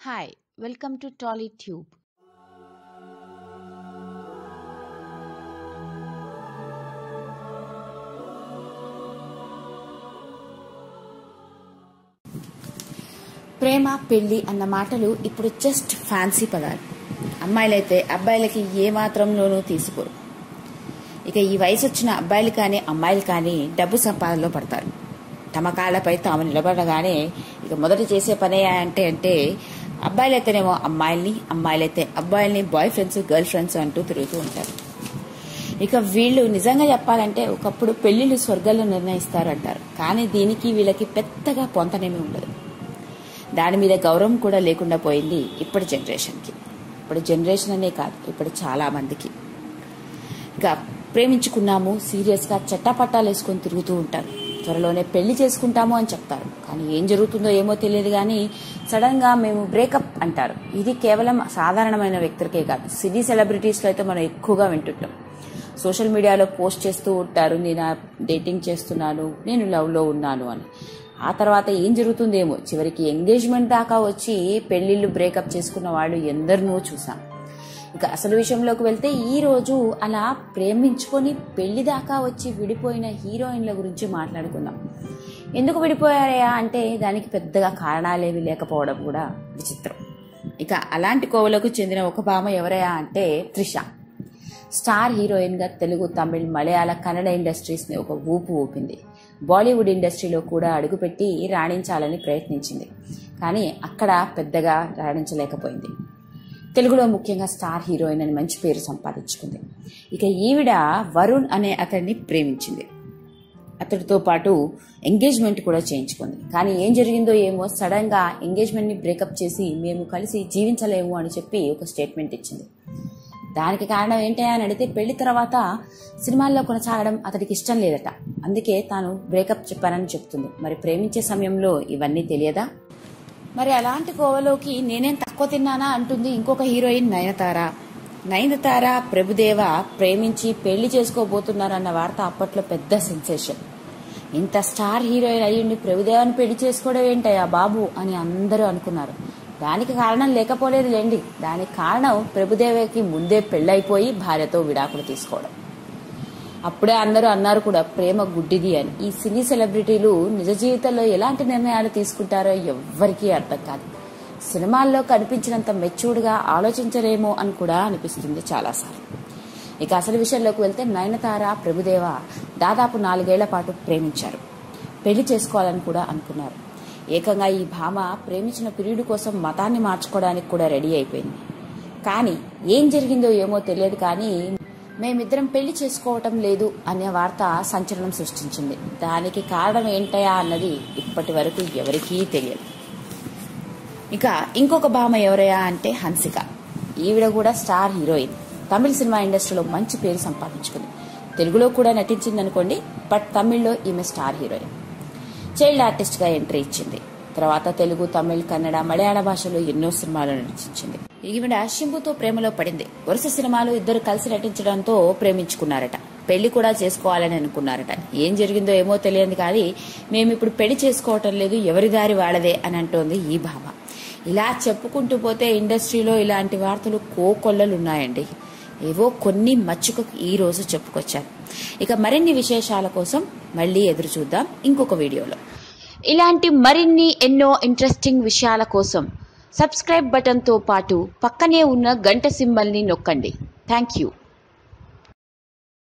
Hi, welcome to TollyTube. ప్రేమ పెళ్లి అన్న మాటలు ఇప్పుడు జస్ట్ ఫ్యాన్సీ పదాలు అమ్మాయిలైతే అబ్బాయిలకి ఏ మాత్రంలోనూ తీసుకోరు ఇక ఈ వయసు వచ్చిన అబ్బాయిలు కానీ అమ్మాయిలు కానీ డబ్బు సంపాదనలో పడతారు తమ కాళ్ళపై తాము నిలబడగానే ఇక మొదట చేసే పనే అంటే అంటే అబ్బాయిలైతేనేమో అమ్మాయిల్ని అమ్మాయిలైతే అబ్బాయిల్ని బాయ్ ఫ్రెండ్స్ గర్ల్ ఫ్రెండ్స్ అంటూ తిరుగుతూ ఉంటారు ఇక వీళ్ళు నిజంగా చెప్పాలంటే ఒకప్పుడు పెళ్లిళ్ళు స్వర్గాల్లో నిర్ణయిస్తారు అంటారు కానీ దీనికి వీళ్ళకి పెద్దగా పొంతనేమీ ఉండదు దాని మీద గౌరవం కూడా లేకుండా పోయింది ఇప్పటి జనరేషన్కి ఇప్పుడు జనరేషన్ అనే కాదు ఇప్పుడు చాలా మందికి ఇక ప్రేమించుకున్నాము సీరియస్గా చట్టపట్టాలు వేసుకొని తిరుగుతూ ఉంటారు త్వరలోనే పెళ్లి చేసుకుంటాము అని చెప్తారు కానీ ఏం జరుగుతుందో ఏమో తెలియదు కానీ సడన్ గా మేము బ్రేకప్ అంటారు ఇది కేవలం సాధారణమైన వ్యక్తులకే కాదు సినీ సెలబ్రిటీస్లో అయితే మనం ఎక్కువగా వింటుంటాం సోషల్ మీడియాలో పోస్ట్ చేస్తూ ఉంటారు నేను డేటింగ్ చేస్తున్నాను నేను లవ్లో ఉన్నాను అని ఆ తర్వాత ఏం జరుగుతుందేమో చివరికి ఎంగేజ్మెంట్ దాకా వచ్చి పెళ్లిళ్ళు బ్రేకప్ చేసుకున్న వాళ్ళు ఎందరినో చూసాం ఇక అసలు విషయంలోకి వెళ్తే ఈ రోజు అలా ప్రేమించుకొని పెళ్లి దాకా వచ్చి విడిపోయిన హీరోయిన్ల గురించి మాట్లాడుకుందాం ఎందుకు విడిపోయారయా అంటే దానికి పెద్దగా కారణాలేవి లేకపోవడం కూడా విచిత్రం ఇక అలాంటి కోవలకు చెందిన ఒక భామ ఎవరయా అంటే త్రిష స్టార్ హీరోయిన్గా తెలుగు తమిళ్ మలయాళ కన్నడ ఇండస్ట్రీస్ని ఒక ఊపు ఊపింది బాలీవుడ్ ఇండస్ట్రీలో కూడా అడుగుపెట్టి రాణించాలని ప్రయత్నించింది కానీ అక్కడ పెద్దగా రాణించలేకపోయింది తెలుగులో ముఖ్యంగా స్టార్ హీరోయిన్ అని మంచి పేరు సంపాదించుకుంది ఇక ఈవిడ వరుణ్ అనే అతన్ని ప్రేమించింది అతడితో పాటు ఎంగేజ్మెంట్ కూడా చేయించుకుంది కానీ ఏం జరిగిందో ఏమో సడన్ గా ఎంగేజ్మెంట్ ని బ్రేకప్ చేసి మేము కలిసి జీవించలేము అని చెప్పి ఒక స్టేట్మెంట్ ఇచ్చింది దానికి కారణం ఏంటి అని అడిగితే పెళ్లి తర్వాత సినిమాల్లో కొనసాగడం అతడికి ఇష్టం లేదట అందుకే తాను బ్రేకప్ చెప్పానని చెప్తుంది మరి ప్రేమించే సమయంలో ఇవన్నీ తెలియదా మరి అలాంటి కోవలోకి నేనేం తక్కువ తిన్నానా అంటుంది ఇంకొక హీరోయిన్ నయనతార నయనతార ప్రభుదేవ ప్రేమించి పెళ్లి చేసుకోబోతున్నారన్న వార్త అప్పట్లో పెద్ద సెన్సేషన్ ఇంత స్టార్ హీరోయిన్ అయ్యుండి ప్రభుదేవాన్ని పెళ్లి చేసుకోవడం ఏంటయ్యా బాబు అని అందరూ అనుకున్నారు దానికి కారణం లేకపోలేదు లేండి దానికి కారణం ప్రభుదేవకి ముందే పెళ్ళైపోయి భార్యతో విడాకులు తీసుకోవడం అప్పుడే అందరూ అన్నారు కూడా ప్రేమ గుడ్డిది అని ఈ సినీ సెలబ్రిటీలు నిజ జీవితంలో ఎలాంటి నిర్ణయాలు తీసుకుంటారో ఎవ్వరికీ అర్థం కాదు సినిమాల్లో కనిపించినంత మెచ్యూర్డ్గా ఆలోచించరేమో అని కూడా అనిపిస్తుంది చాలాసార్లు ఇక అసలు విషయంలోకి వెళ్తే నయనతార ప్రభుదేవ దాదాపు నాలుగేళ్ల పాటు ప్రేమించారు పెళ్లి చేసుకోవాలని కూడా అనుకున్నారు ఏకంగా ఈ భామ ప్రేమించిన పిరియుడు కోసం మతాన్ని మార్చుకోవడానికి కూడా రెడీ అయిపోయింది కానీ ఏం జరిగిందో ఏమో తెలియదు కానీ మేమిద్దరం పెళ్లి చేసుకోవటం లేదు అనే వార్త సంచలనం సృష్టించింది దానికి కారణం ఏంటయా అన్నది ఇప్పటి వరకు ఎవరికీ తెలియదు ఇక ఇంకొక భామ ఎవరయా అంటే హన్సిక ఈవిడ కూడా స్టార్ హీరోయిన్ తమిళ సినిమా ఇండస్ట్రీలో మంచి పేరు సంపాదించుకుంది తెలుగులో కూడా నటించింది అనుకోండి బట్ తమిళ్లో ఈమె స్టార్ హీరోయిన్ చైల్డ్ ఆర్టిస్ట్గా ఎంట్రీ ఇచ్చింది తర్వాత తెలుగు తమిళ్ కన్నడ మలయాళ భాషలో ఎన్నో సినిమాలు నటించింది ఈవిడ శింభుతో ప్రేమలో పడింది వరుస సినిమాలు ఇద్దరు కలిసి నటించడంతో ప్రేమించుకున్నారట పెళ్లి కూడా చేసుకోవాలని అనుకున్నారట ఏం జరిగిందో ఏమో తెలియదు కానీ మేము ఇప్పుడు పెళ్లి చేసుకోవటం లేదు ఎవరి దారి వాడదే అని అంటోంది ఈ భామ ఇలా చెప్పుకుంటూ పోతే ఇండస్ట్రీలో ఇలాంటి వార్తలు కోకొల్లలు ఉన్నాయండి ఏవో కొన్ని మచ్చుకు ఈ రోజు చెప్పుకొచ్చాను ఇక మరిన్ని విశేషాల కోసం మళ్ళీ ఎదురు చూద్దాం ఇంకొక వీడియోలో ఇలాంటి మరిన్ని ఎన్నో ఇంట్రెస్టింగ్ విషయాల కోసం సబ్స్క్రైబ్ బటన్తో పాటు పక్కనే ఉన్న గంట సింబల్ని నొక్కండి థ్యాంక్ యూ